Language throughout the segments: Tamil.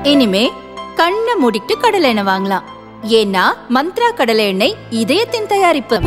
இனிமே கண்ணை மூடிட்டு கடலை எண்ணெய் வாங்கலாம் ஏன்னா மந்த்ரா கடலை எண்ணெய் இதயத்தின் தயாரிப்பு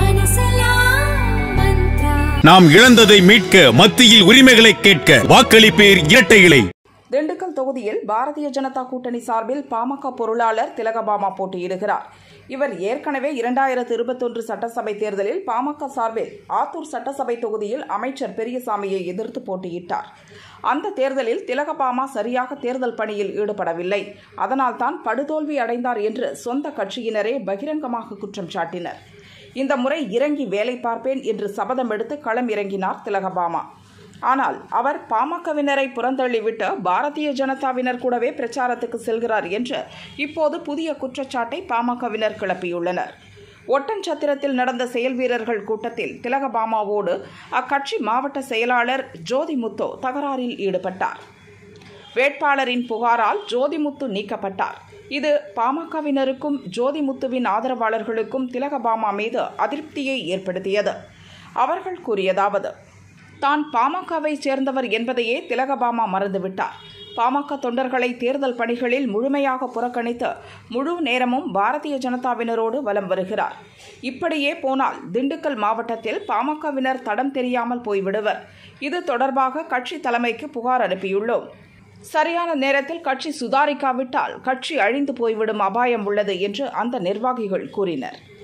நாம் இழந்ததை மீட்க மத்தியில் உரிமைகளை கேட்க வாக்களிப்பேர் இரட்டை இலை திண்டுக்கல் தொகுதியில் பாரதிய ஜனதா கூட்டணி சார்பில் பாமக பொருளாளர் திலகபாமா போட்டியிடுகிறார் இவர் ஏற்கனவே இரண்டாயிரத்து இருபத்தொன்று சட்டசபை தேர்தலில் பாமக சார்பில் ஆத்தூர் சட்டசபை தொகுதியில் அமைச்சர் பெரியசாமியை எதிர்த்து போட்டியிட்டார் அந்த தேர்தலில் திலகபாமா சரியாக தேர்தல் பணியில் ஈடுபடவில்லை அதனால்தான் படுதோல்வி அடைந்தார் என்று சொந்த கட்சியினரே பகிரங்கமாக குற்றம் சாட்டினர் இந்த முறை இறங்கி வேலை பார்ப்பேன் என்று சபதம் எடுத்து களம் இறங்கினார் திலகபாமா ஆனால் அவர் பாமகவினரை புறந்தள்ளிவிட்டு பாரதிய ஜனதாவினர் கூடவே பிரச்சாரத்துக்கு செல்கிறார் என்று இப்போது புதிய குற்றச்சாட்டை பாமகவினர் கிளப்பியுள்ளனர் ஒட்டன்சத்திரத்தில் நடந்த செயல் வீரர்கள் கூட்டத்தில் திலகபாமாவோடு அக்கட்சி மாவட்ட செயலாளர் ஜோதிமுத்தோ தகராறில் ஈடுபட்டார் வேட்பாளரின் புகாரால் ஜோதிமுத்து நீக்கப்பட்டார் இது பாமகவினருக்கும் ஜோதிமுத்துவின் ஆதரவாளர்களுக்கும் திலகபாமா மீது அதிருப்தியை ஏற்படுத்தியது அவர்கள் கூறியதாவது தான் பாமகவை சேர்ந்தவர் என்பதையே திலகபாமா மறந்துவிட்டார் பாமக தொண்டர்களை தேர்தல் பணிகளில் முழுமையாக புறக்கணித்து முழு நேரமும் பாரதிய ஜனதாவினரோடு வலம் வருகிறார் இப்படியே போனால் திண்டுக்கல் மாவட்டத்தில் பாமகவினர் தடம் தெரியாமல் போய்விடுவர் இது தொடர்பாக கட்சி தலைமைக்கு புகார் அனுப்பியுள்ளோம் சரியான நேரத்தில் கட்சி சுதாரிக்காவிட்டால் கட்சி அழிந்து போய்விடும் அபாயம் உள்ளது என்று அந்த நிர்வாகிகள் கூறினர்